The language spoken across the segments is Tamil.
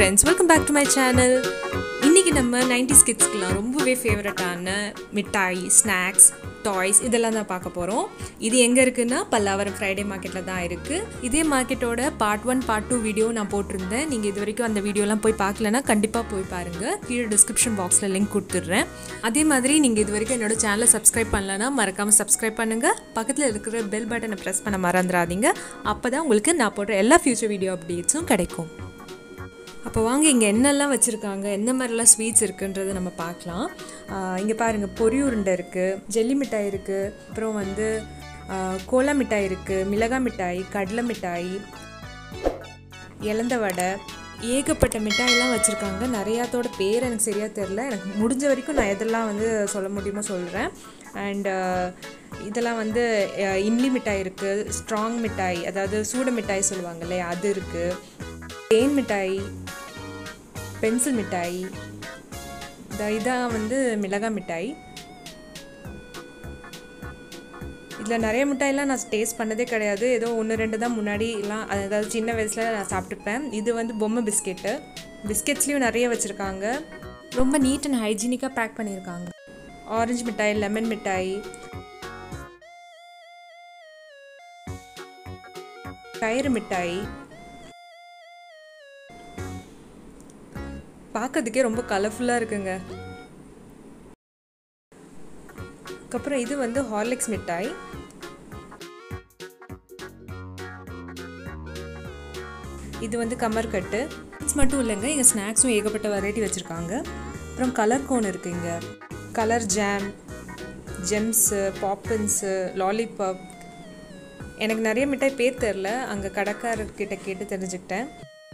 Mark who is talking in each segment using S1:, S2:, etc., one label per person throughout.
S1: friends welcome back to my channel இன்றைக்கி நம்ம நைன்டி கிட்ஸ்க்குலாம் ரொம்பவே ஃபேவரட்டான மிட்டாய் ஸ்நாக்ஸ் டாய்ஸ் இதெல்லாம் தான் பார்க்க போகிறோம் இது எங்கே இருக்குன்னா பல்லாவரம் ஃப்ரைடே மார்க்கெட்டில் தான் இருக்குது இதே மார்க்கெட்டோட part one part two video நான் போட்டிருந்தேன் நீங்கள் இது வரைக்கும் அந்த வீடியோலாம் போய் பார்க்கலனா கண்டிப்பாக போய் பாருங்கள் கீழே டிஸ்கிரிப்ஷன் பாக்ஸில் லிங்க் கொடுத்துட்றேன் அதே மாதிரி நீங்கள் இது வரைக்கும் என்னோட சேனலை சப்ஸ்கிரைப் பண்ணலன்னா மறக்காமல் சப்ஸ்கிரைப் பண்ணுங்கள் பக்கத்தில் இருக்கிற பெல் பட்டனை ப்ரெஸ் பண்ண மறந்துடாதீங்க அப்போ தான் உங்களுக்கு நான் போடுற எல்லா ஃப்யூச்சர் வீடியோ அப்டேட்ஸும் கிடைக்கும் அப்போ வாங்க இங்கே என்னெல்லாம் வச்சுருக்காங்க எந்த மாதிரிலாம் ஸ்வீட்ஸ் இருக்குன்றதை நம்ம பார்க்கலாம் இங்கே பாருங்கள் பொரி உருண்டை இருக்குது ஜெல்லி மிட்டாய் இருக்குது அப்புறம் வந்து ஆஹ், கோலா மிட்டாய் இருக்குது மிளகாய் மிட்டாய் கடலை மிட்டாய் இலந்த வடை ஏகப்பட்ட மிட்டாயெல்லாம் வச்சுருக்காங்க நிறையாத்தோட பேர் எனக்கு சரியாக தெரில எனக்கு முடிஞ்ச வரைக்கும் நான் எதெல்லாம் வந்து சொல்ல முடியுமோ சொல்கிறேன் அண்ட் இதெல்லாம் வந்து அஹ், இம்லி மிட்டாய் இருக்குது ஸ்ட்ராங் மிட்டாய் அதாவது சூட மிட்டாய் சொல்லுவாங்க இல்லையா அது இருக்குது தேன் மிட்டாய் பென்சில் மிட்டாய் இந்த இதான் வந்து மிளகாய் மிட்டாய் இதில் நிறைய மிட்டாயெல்லாம் நான் டேஸ்ட் பண்ணதே கிடையாது ஏதோ ஒன்று ரெண்டு தான் முன்னாடி எல்லாம் அதாவது சின்ன வயசில் நான் சாப்பிட்டுப்பேன் இது வந்து பொம்மை பிஸ்கெட்டு பிஸ்கெட்ஸ்லேயும் நிறைய வச்சுருக்காங்க ரொம்ப நீட் அண்ட் ஹைஜீனிக்காக பேக் பண்ணியிருக்காங்க ஆரஞ்சு மிட்டாய் லெமன் மிட்டாய் கயிறு மிட்டாய் பார்க்கறதுக்கே ரொம்ப கலர்ஃபுல்லாக இருக்குங்க அதுக்கப்புறம் இது வந்து ஹார்லிக்ஸ் மிட்டாய் இது வந்து கமர்கட்டு இது மட்டும் இல்லைங்க இங்கே ஸ்நாக்ஸும் ஏகப்பட்ட வெரைட்டி வச்சுருக்காங்க அப்புறம் கலர் கோன் இருக்குது இங்கே colour jam Gems Poppins lollipop எனக்கு நிறைய மிட்டாய் பேர் தெரில அங்கே கடைக்காரர்கிட்ட கேட்டு தெரிஞ்சுக்கிட்டேன்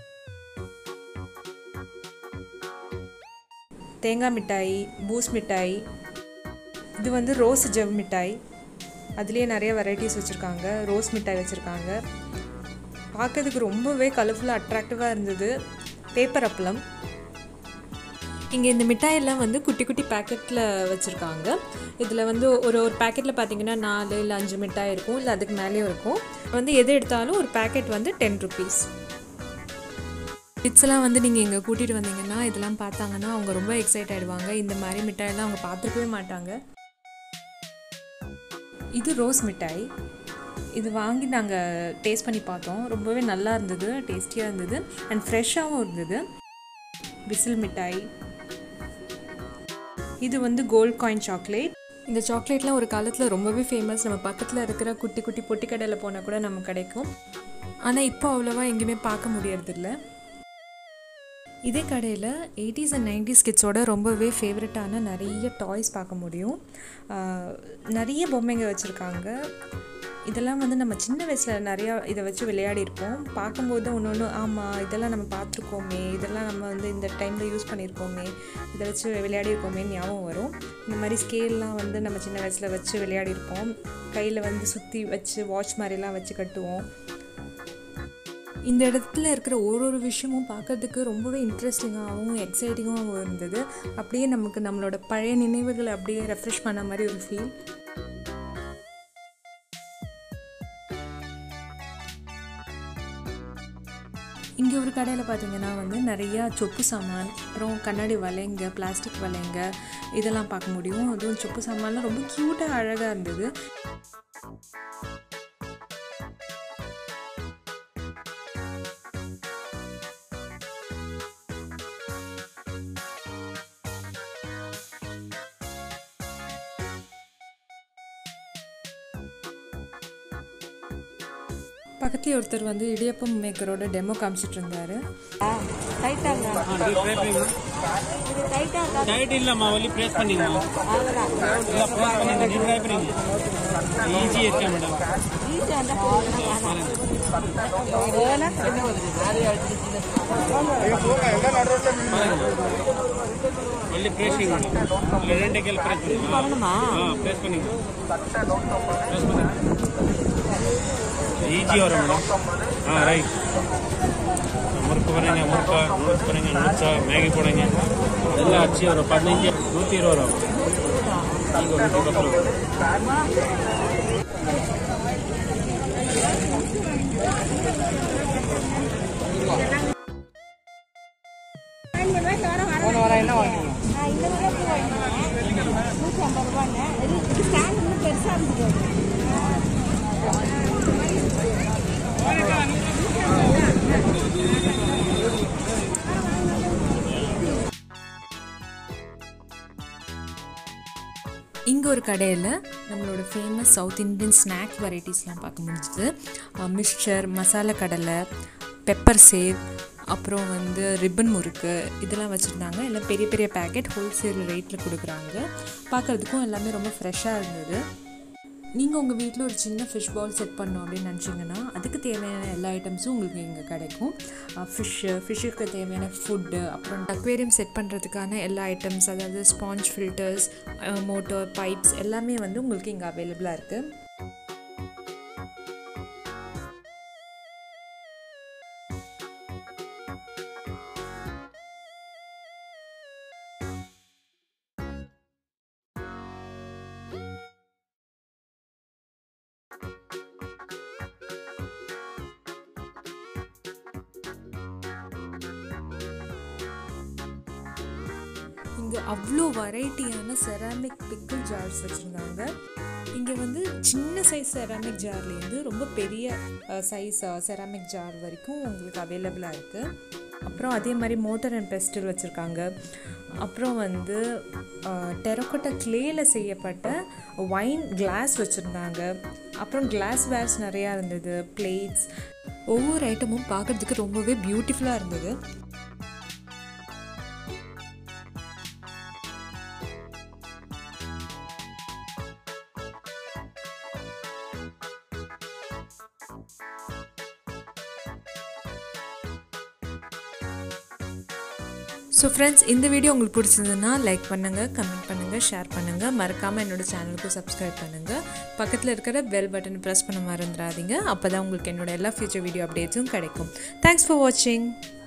S1: தேங்காய் மிட்டாய் பூஸ் மிட்டாய் இது வந்து ரோஸ் ஜவ் மிட்டாய் அதுலேயே நிறைய வெரைட்டிஸ் வச்சுருக்காங்க ரோஸ் மிட்டாய் வச்சுருக்காங்க பார்க்கறதுக்கு ரொம்பவே கலர்ஃபுல்லாக அட்ராக்டிவாக இருந்தது பேப்பர் அப்பளம் இங்கே இந்த மிட்டாயெல்லாம் வந்து குட்டி குட்டி பேக்கெட்டில் வச்சுருக்காங்க இதில் வந்து ஒரு ஒரு பேக்கெட்டில் பார்த்தீங்கன்னா நாலு இல்லை அஞ்சு மிட்டாய் இருக்கும் இல்லை அதுக்கு மேலேயும் இருக்கும் வந்து எது எடுத்தாலும் ஒரு பேக்கெட் வந்து டென் ருபீஸ் கிட்ஸ்லாம் வந்து நீங்கள் இங்கே கூட்டிகிட்டு வந்தீங்கன்னா இதெல்லாம் பார்த்தாங்கன்னா அவங்க ரொம்ப எக்ஸைட் ஆகிடுவாங்க இந்த மாதிரி மிட்டாயெல்லாம் அவங்க பார்த்துருக்கவே மாட்டாங்க இது ரோஸ் மிட்டாய் இது வாங்கி நாங்கள் டேஸ்ட் பண்ணி பார்த்தோம் ரொம்பவே நல்லா இருந்தது டேஸ்டியாக இருந்தது அண்ட் ஃப்ரெஷ்ஷாகவும் இருந்தது விசில் மிட்டாய் இது வந்து கோல்ட் காயின் சாக்லேட் இந்த சாக்லேட்லாம் ஒரு காலத்தில் ரொம்பவே ஃபேமஸ் நம்ம பக்கத்தில் இருக்கிற குட்டி குட்டி பொட்டி கடையில் போனால் கூட நமக்கு கிடைக்கும் ஆனால் இப்போ அவ்வளோவா எங்கேயுமே பார்க்க முடியறதில்ல இதே கடையில் எயிட்டிஸ் அண்ட் நைன்டிஸ் கிட்ஸோட ரொம்பவே ஃபேவரட்டான நிறைய டாய்ஸ் பார்க்க முடியும் ஆஹ் நிறைய பொம்மைங்க வச்சுருக்காங்க இதெல்லாம் வந்து நம்ம சின்ன வயசில் நிறையா இதை வச்சு விளையாடி இருப்போம் பார்க்கும்போது ஒன்று ஒன்று ஆமாம் இதெல்லாம் நம்ம பார்த்துருக்கோமே இதெல்லாம் நம்ம வந்து இந்த டைமில் யூஸ் பண்ணியிருக்கோமே இதை வச்சு விளையாடி இருக்கோமே ஞாபகம் வரும் இந்த மாதிரி ஸ்கேல்லாம் வந்து நம்ம சின்ன வயசில் வச்சு விளையாடி இருப்போம் கையில் வந்து சுற்றி வச்சு வாட்ச் மாதிரிலாம் வச்சு கட்டுவோம் இந்த இடத்துல இருக்கிற ஒரு ஒரு விஷயமும் பார்க்கறதுக்கு ரொம்பவே இன்ட்ரெஸ்டிங்காகவும் எக்ஸைட்டிங்காகவும் இருந்தது அப்படியே நமக்கு நம்மளோட பழைய நினைவுகளை அப்படியே ரெஃப்ரெஷ் பண்ண மாதிரி ஒரு ஃபீல் இங்கே ஒரு கடையில் பார்த்தீங்கன்னா வந்து நிறையா சொப்பு சாமான் அப்புறம் கண்ணாடி வளைங்க பிளாஸ்டிக் வளைங்க இதெல்லாம் பார்க்க முடியும் அதுவும் சொப்பு சாமான்லாம் ரொம்ப க்யூட்டாக அழகாக இருந்தது பக்கத்துலேயே ஒருத்தர் வந்து இடியப்பம் மேக்கரோட டெமோ காமிச்சிட்டு இருந்தாரு
S2: ಟೈಟ್ ಇಲ್ಲಮ್ಮ ಅಲ್ಲಿ ಪ್ರೆಸ್ பண்ணிங்க ಇಲ್ಲ ಪ್ರೆಸ್ பண்ணிங்க ನೀವು ಟ್ರೈ பண்ணீங்க ஈஸி இருக்கு மேடம் ஒன்லி பிரேசிங் மேடம் இல்லை ரெண்டு கேள் பிரேஸ் பண்ணுங்க ஆ பிரேஸ் பண்ணிங்க பிரேஸ் பண்ணுங்க ஈஸி வரும் மேடம் ஆ ரைட் முறுக்கு போடுறீங்க முறுக்கா நூடுல்ஸ் போடுறீங்க நூடுல்ஸா மேகி போடுறீங்க எல்லாம் அச்சு வரும் பதினஞ்சு நூற்றி இருபது ரூபா நீங்கள் ஒரு நூற்றி பத்து ரூபா
S3: நூற்றி ஐம்பது ரூபாங்க இது இது ஸ்டாண்ட் இன்னும் பெருசாக இருந்துச்சு
S1: இங்கே ஒரு கடையில் நம்மளோட ஃபேமஸ் சவுத் இந்தியன் ஸ்நாக் வெரைட்டிஸ்லாம் பார்க்க முடிஞ்சுது மிக்சர் மசாலா கடலை பெப்பர் சேவ் அப்புறம் வந்து ரிப்பன் முறுக்கு இதெல்லாம் வச்சுருந்தாங்க எல்லாம் பெரிய பெரிய பேக்கெட் ஹோல்சேல் ரேட்டில் கொடுக்குறாங்க பார்க்குறதுக்கும் எல்லாமே ரொம்ப ஃப்ரெஷ்ஷாக இருந்தது நீங்கள் உங்கள் வீட்டில் ஒரு சின்ன ஃபிஷ் பவுல் செட் பண்ணோம் அப்படின்னு நினச்சிங்கன்னா அதுக்கு தேவையான எல்லா ஐட்டம்ஸும் உங்களுக்கு இங்கே கிடைக்கும் ஃபிஷ்ஷு ஃபிஷ்ஷுக்கு தேவையான ஃபுட்டு அப்புறம் அக்வேரியம் செட் பண்ணுறதுக்கான எல்லா ஐட்டம்ஸ் அதாவது ஸ்பாஞ்ச் ஃபில்டர்ஸ் மோட்டர் பைப்ஸ் எல்லாமே வந்து உங்களுக்கு இங்கே அவைலபிளாக இருக்குது இங்கே அவ்வளோ வெரைட்டியான செராமிக் பிக்கிள் ஜார்ஸ் வச்சுருந்தாங்க இங்கே வந்து சின்ன சைஸ் செராமிக் ஜார்லேருந்து ரொம்ப பெரிய சைஸ் செராமிக் ஜார் வரைக்கும் உங்களுக்கு அவைலபிளாக இருக்குது அப்புறம் அதே மாதிரி மோட்டர் அண்ட் பெஸ்டில் வச்சுருக்காங்க அப்புறம் வந்து டெரக்கோட்டா கிளேயில் செய்யப்பட்ட ஒயின் கிளாஸ் வச்சுருந்தாங்க அப்புறம் கிளாஸ் வேர்ஸ் நிறையா இருந்தது பிளேட்ஸ் ஒவ்வொரு ஐட்டமும் பார்க்குறதுக்கு ரொம்பவே பியூட்டிஃபுல்லாக இருந்தது ஸோ ஃப்ரெண்ட்ஸ் இந்த வீடியோ உங்களுக்கு பிடிச்சிருந்ததுன்னா லைக் பண்ணுங்கள் கமெண்ட் பண்ணுங்கள் ஷேர் பண்ணுங்கள் மறக்காமல் என்னோட சேனலுக்கு சப்ஸ்கிரைப் பண்ணுங்கள் பக்கத்தில் இருக்கிற பெல் பட்டன் ப்ரெஸ் பண்ண மறந்துடாதீங்க அப்போ தான் உங்களுக்கு என்னோட எல்லா ஃபியூச்சர் வீடியோ அப்டேட்ஸும் கிடைக்கும் தேங்க்ஸ் ஃபார் வாட்சிங்